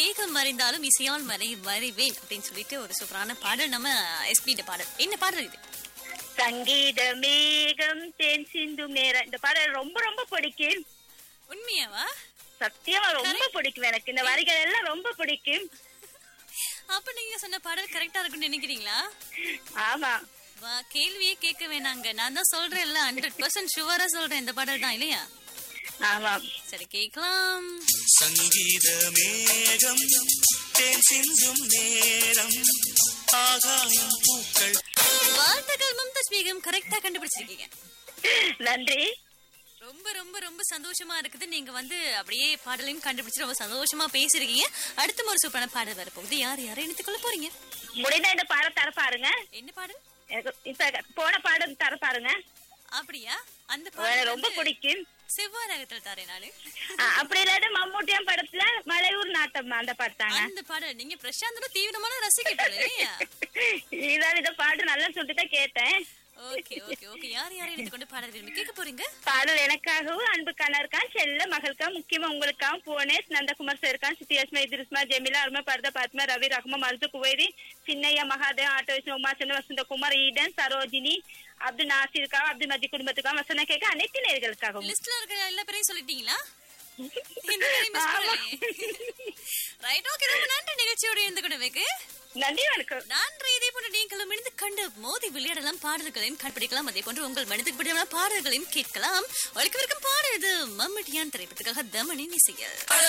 மேகம் மறைந்தாலும் இசையால் மறை மறைவேன் அப்படின்னு சொல்லிட்டு ஒரு சூப்பரான பாடல் நம்ம எஸ்பிட பாடல் என்ன பாடல் இது சங்கீத மேகம் தேன் சிந்தும் நேரம் இந்த பாடல் ரொம்ப ரொம்ப பிடிக்கும் உண்மையாவா சத்தியமா ரொம்ப பிடிக்கும் எனக்கு இந்த வரிகள் எல்லாம் ரொம்ப பிடிக்கும் அப்ப நீங்க சொன்ன பாடல் கரெக்டா இருக்கும்னு நினைக்கிறீங்களா ஆமா வா கேள்வியே கேட்க வேணாங்க நான் தான் சொல்றேன்ல ஹண்ட்ரட் பர்சன்ட் ஷுவரா சொல்றேன் இந்த பாடல் தான் இல்லையா ஆமா சரி கேட்கலாம் சங்கீத மேகம் தேன் சிந்தும் நேரம் ஆகாயம் பூக்கள் வாழ்த்துக்கள் மும்தாஜ் பேகம் கரெக்டா கண்டுபிடிச்சிருக்கீங்க நன்றி ரொம்ப ரொம்ப ரொம்ப சந்தோஷமா இருக்குது நீங்க வந்து அப்படியே பாடலையும் கண்டுபிடிச்சு ரொம்ப சந்தோஷமா பேசிருக்கீங்க அடுத்த ஒரு சூப்பரான பாடல் வரப்போகுது யார் யாரை இணைத்துக் கொள்ள போறீங்க முடிந்த இந்த பாடம் தர பாருங்க என்ன பாடல் எனக்கு இப்ப போன பாடம் தர பாருங்க அப்படியா அந்த எனக்கு பாடல் ரொம்ப வந்து பிடிக்கும் செவ்வாய் ரகத்தில் தரேன் நானு ஆ, அப்படி இல்லாத மம்மூட்டியம் படத்துல மலையூர் நாட்டம் அந்த பாட்டாங்க அந்த பாடல் நீங்க பிரசாந்தோட தீவிரமான ரசிகை போல இல்லையா இதான் இந்த பாட்டு நல்லா சொல்லிட்டு தான் கேட்டேன் ஓகே ஓகே ஓகே யார் யாரை இணைத்து கொண்டு பாடல் விரும்பி கேட்க போறீங்க பாடல் எனக்காகவும் அன்பு கண்ணருக்கான் செல்ல மகளுக்கா முக்கியமா உங்களுக்காகவும் புவனேஷ் நந்தகுமார் சேர்க்கான் சித்தியாஸ்மா இதிரிஸ்மா ஜெமிலா அருமா பரத பாத்மா ரவி ரஹ்மா மருது குவேரி சின்னையா மகாதேவ் ஆட்டோவிஸ் உமாசன் வசந்தகுமார் ஈடன் சரோஜினி அப்துல் நாசிருக்கா அப்துல் மதி குடும்பத்துக்காக வசன கேட்க அனைத்து நேர்களுக்காகவும் லிஸ்ட்ல இருக்கிற எல்லா பேரையும் சொல்லிட்டீங்களா இந்த பேரையும் miss பண்ணலையே. ரைட் ஓகே ரொம்ப நன்றி நிகழ்ச்சியோட இருந்து கொண்டவைக்கு நன்றி வணக்கம் நன்றி இதே போன்று நீங்களும் இணைந்து கண்டு மோதி விளையாடலாம் பாடல்களையும் கண்டுபிடிக்கலாம் அதே போன்று உங்கள் மனதுக்கு பிடிமான பாடல்களையும் கேட்கலாம் ஒழிக்கவிருக்கும் பாடல் இது மம்மட்டியான் திரைப்படத்துக்காக தமனின் இசையல்